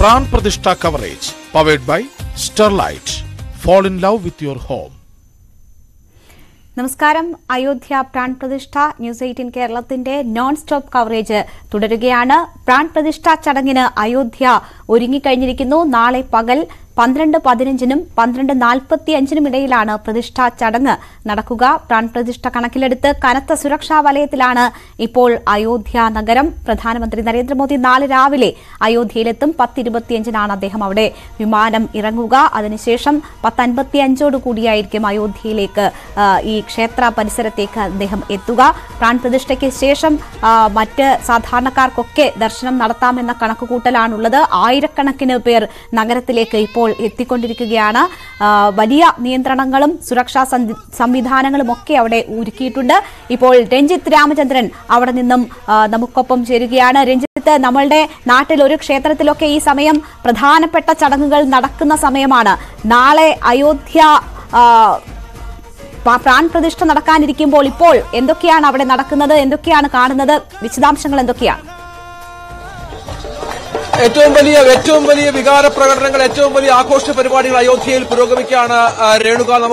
PRAN Pratishtha coverage powered by Sterlite fall in love with your home നമസ്കാരം Ayodhya Pran Pratishtha news eighteen കേരളത്തിന്റെ non stop coverage തുടരുകയാണ് പ്രാൺ പ്രതിഷ്ഠ ചടങ്ങിന് അയോധ്യ ഒരുങ്ങിക്കഴിഞ്ഞിരിക്കുന്നു നാളെ പകൽ പന്ത്രണ്ട് പതിനഞ്ചിനും പന്ത്രണ്ട് നാൽപ്പത്തിയഞ്ചിനും ഇടയിലാണ് പ്രതിഷ്ഠാ ചടങ്ങ് നടക്കുക പ്രാൺ പ്രതിഷ്ഠ കണക്കിലെടുത്ത് കനത്ത സുരക്ഷാ വലയത്തിലാണ് ഇപ്പോൾ അയോധ്യ നഗരം പ്രധാനമന്ത്രി നരേന്ദ്രമോദി നാളെ രാവിലെ അയോധ്യയിലെത്തും പത്തിരുപത്തിയഞ്ചിനാണ് അദ്ദേഹം അവിടെ വിമാനം ഇറങ്ങുക അതിനുശേഷം പത്തൻപത്തിയഞ്ചോട് കൂടിയായിരിക്കും അയോധ്യയിലേക്ക് ആ, ഈ ക്ഷേത്ര പരിസരത്തേക്ക് അദ്ദേഹം എത്തുക പ്രാൺ പ്രതിഷ്ഠയ്ക്ക് ശേഷം ആ, മറ്റ് സാധാരണക്കാർക്കൊക്കെ ദർശനം നടത്താമെന്ന കണക്കുകൂട്ടലാണുള്ളത് ആയിരക്കണക്കിന് പേർ നഗരത്തിലേക്ക് ഇപ്പോൾ എത്തിക്കൊണ്ടിരിക്കുകയാണ് ആ, വലിയ നിയന്ത്രണങ്ങളും സുരക്ഷാ സന്ധി- സംവിധാനങ്ങളും ഒക്കെ അവിടെ ഒരുക്കിയിട്ടുണ്ട് ഇപ്പോൾ രഞ്ജിത്ത് രാമചന്ദ്രൻ അവിടെ നിന്നും ആ, നമുക്കൊപ്പം ചേരുകയാണ് രഞ്ജിത്ത് നമ്മളുടെ നാട്ടിൽ ഒരു ക്ഷേത്രത്തിലൊക്കെ ഈ സമയം പ്രധാനപ്പെട്ട ചടങ്ങുകൾ നടക്കുന്ന സമയമാണ് നാളെ അയോധ്യ ആ, പ- പ്രാൺ പ്രതിഷ്ഠ നടക്കാനിരിക്കുമ്പോൾ ഇപ്പോൾ എന്തൊക്കെയാണ് അവിടെ നടക്കുന്നത് എന്തൊക്കെയാണ് കാണുന്നത് വിശദാംശങ്ങൾ എന്തൊക്കെയാണ് ഏറ്റവും വലിയ ഏറ്റവും വലിയ വികാര പ്രകടനങ്ങൾ ഏറ്റവും വലിയ ആഘോഷ പരിപാടികൾ അയോധ്യയിൽ പുരോഗമിക്കുകയാണ് ആ, രേണുക